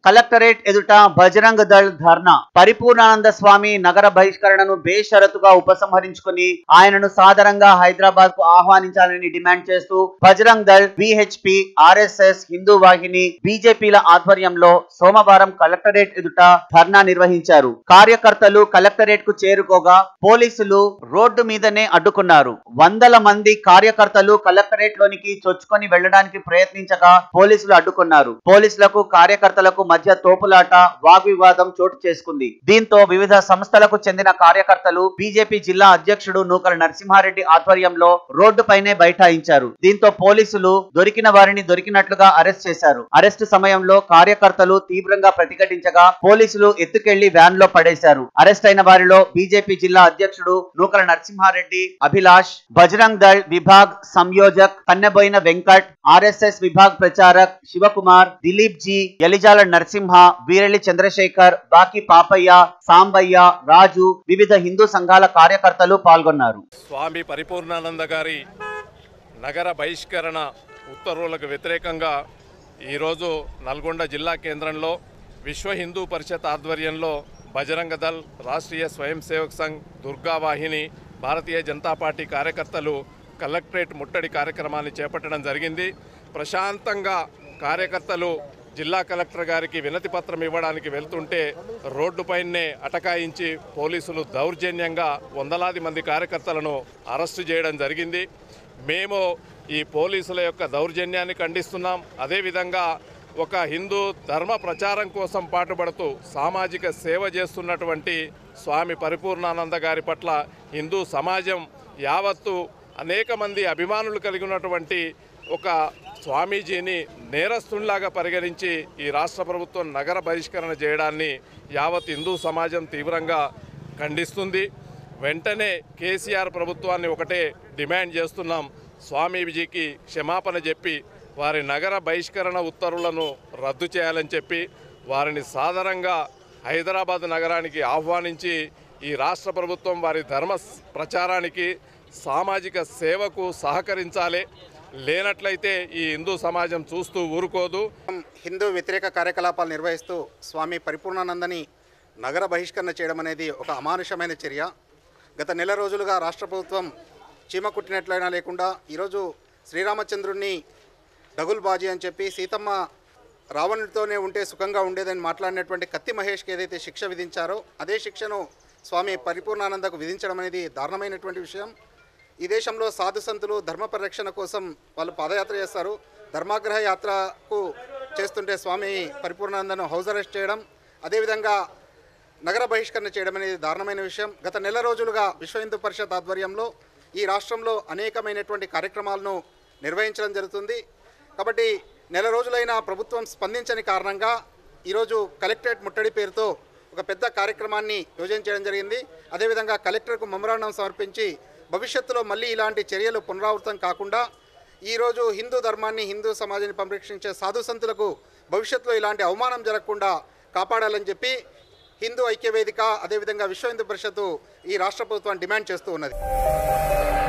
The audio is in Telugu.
కలెక్టరేట్ ఎదుట బజరంగ దళ్ ధర్నా పరిపూర్ణానంద స్వామి నగర బహిష్కరణను బేషరతుగా ఉపసంహరించుకుని ఆయనను సాదరంగా హైదరాబాద్ కు ఆహ్వానించాలని డిమాండ్ చేస్తూ బజరంగ్ దళ్ విహెచ్పి ఆర్ఎస్ఎస్ హిందూ వాహిని బీజేపీల ఆధ్వర్యంలో సోమవారం కలెక్టరేట్ ఎదుట ధర్నా నిర్వహించారు కార్యకర్తలు కలెక్టరేట్ కు చేరుకోగా పోలీసులు రోడ్డు మీదనే అడ్డుకున్నారు వందల మంది కార్యకర్తలు కలెక్టరేట్ లోనికి చొచ్చుకొని వెళ్లడానికి ప్రయత్నించగా పోలీసులు అడ్డుకున్నారు పోలీసులకు కార్యకర్తలకు మధ్య తోపులాట వాగ్వివాదం చోటు చేసుకుంది దీంతో వివిధ సంస్థలకు చెందిన కార్యకర్తలు బీజేపీ జిల్లా అధ్యక్షుడు నూకల నరసింహారెడ్డి ఆధ్వర్యంలో రోడ్డుపైనే బైఠాయించారు దీంతో పోలీసులు దొరికిన వారిని దొరికినట్లుగా అరెస్ట్ చేశారు అరెస్టు సమయంలో కార్యకర్తలు తీవ్రంగా ప్రతిఘటించగా పోలీసులు ఎత్తుకెళ్లి వ్యాన్ లో పడేశారు అరెస్ట్ అయిన వారిలో బీజేపీ జిల్లా అధ్యక్షుడు నూకల నరసింహారెడ్డి అభిలాష్ బజరంగ్ దళ్ విభాగ్ సంయోజక్ కన్నెబోయిన వెంకట్ ఆర్ఎస్ఎస్ విభాగ్ ప్రచారక్ శివకుమార్ దిలీప్ జీ ఎలిజాల నరసింహ వీరెల్లి చంద్రశేఖర్ బాకి పాపయ్య సాంబయ్య రాజు వివిధ హిందూ సంఘాల కార్యకర్తలు పాల్గొన్నారు స్వామి పరిపూర్ణానంద గారి నగర బహిష్కరణ ఉత్తర్వులకు వ్యతిరేకంగా ఈరోజు నల్గొండ జిల్లా కేంద్రంలో విశ్వ హిందూ పరిషత్ ఆధ్వర్యంలో బజరంగ దళ్ రాష్ట్రీయ స్వయం సేవక్ సంఘ్ దుర్గా వాహిని భారతీయ జనతా పార్టీ కార్యకర్తలు కలెక్టరేట్ ముట్టడి కార్యక్రమాన్ని చేపట్టడం జరిగింది ప్రశాంతంగా కార్యకర్తలు జిల్లా కలెక్టర్ గారికి వినతి పత్రం ఇవ్వడానికి వెళ్తుంటే రోడ్డుపైనే అటకాయించి పోలీసులు దౌర్జన్యంగా వందలాది మంది కార్యకర్తలను అరెస్టు చేయడం జరిగింది మేము ఈ పోలీసుల యొక్క దౌర్జన్యాన్ని ఖండిస్తున్నాం అదేవిధంగా ఒక హిందూ ధర్మ ప్రచారం కోసం పాటుపడుతూ సామాజిక సేవ చేస్తున్నటువంటి స్వామి పరిపూర్ణానంద గారి పట్ల హిందూ సమాజం యావత్తు అనేక మంది అభిమానులు కలిగి ఉన్నటువంటి ఒక స్వామీజీని నేరస్తునిలాగా పరిగణించి ఈ రాష్ట్ర ప్రభుత్వం నగర బహిష్కరణ చేయడాన్ని యావత్ హిందూ సమాజం తీవ్రంగా ఖండిస్తుంది వెంటనే కేసీఆర్ ప్రభుత్వాన్ని ఒకటే డిమాండ్ చేస్తున్నాం స్వామీజీకి క్షమాపణ చెప్పి వారి నగర బహిష్కరణ ఉత్తర్వులను రద్దు చేయాలని చెప్పి వారిని సాదరంగా హైదరాబాద్ నగరానికి ఆహ్వానించి ఈ రాష్ట్ర ప్రభుత్వం వారి ధర్మ ప్రచారానికి సామాజిక సేవకు సహకరించాలి లేనట్లయితే ఈ హిందూ సమాజం చూస్తూ ఊరుకోదు హిందూ వ్యతిరేక కార్యకలాపాలు నిర్వహిస్తూ స్వామి పరిపూర్ణానందని నగర బహిష్కరణ చేయడం అనేది ఒక అమానుషమైన చర్య గత నెల రోజులుగా రాష్ట్ర ప్రభుత్వం చీమ కుట్టినట్లయినా లేకుండా ఈరోజు శ్రీరామచంద్రుణ్ణి డగుల్బాజీ అని చెప్పి సీతమ్మ రావణుడితోనే ఉంటే సుఖంగా ఉండేదని మాట్లాడినటువంటి కత్తి మహేష్కి ఏదైతే శిక్ష విధించారో అదే శిక్షను స్వామి పరిపూర్ణానందకు విధించడం అనేది దారుణమైనటువంటి విషయం ఈ దేశంలో సాధు సంతులు ధర్మ పరిరక్షణ కోసం వాళ్ళు పాదయాత్ర చేస్తారు ధర్మాగ్రహ యాత్రకు చేస్తుంటే స్వామి పరిపూర్ణానందను హౌస్ అరెస్ట్ చేయడం అదేవిధంగా నగర బహిష్కరణ చేయడం అనేది దారుణమైన విషయం గత నెల రోజులుగా విశ్వ హిందూ పరిషత్ ఆధ్వర్యంలో ఈ రాష్ట్రంలో అనేకమైనటువంటి కార్యక్రమాలను నిర్వహించడం జరుగుతుంది కాబట్టి నెల రోజులైన ప్రభుత్వం స్పందించని కారణంగా ఈరోజు కలెక్టరేట్ ముట్టడి పేరుతో ఒక పెద్ద కార్యక్రమాన్ని యోజన చేయడం జరిగింది అదేవిధంగా కలెక్టర్కు మెమరాండం సమర్పించి భవిష్యత్తులో మళ్ళీ ఇలాంటి చర్యలు పునరావృతం కాకుండా ఈరోజు హిందూ ధర్మాన్ని హిందూ సమాజాన్ని పరిరక్షించే సాధు సంతులకు భవిష్యత్తులో ఇలాంటి అవమానం జరగకుండా కాపాడాలని చెప్పి హిందూ ఐక్యవేదిక అదేవిధంగా విశ్వ హిందూ పరిషత్తు ఈ రాష్ట్ర ప్రభుత్వాన్ని డిమాండ్ చేస్తూ ఉన్నది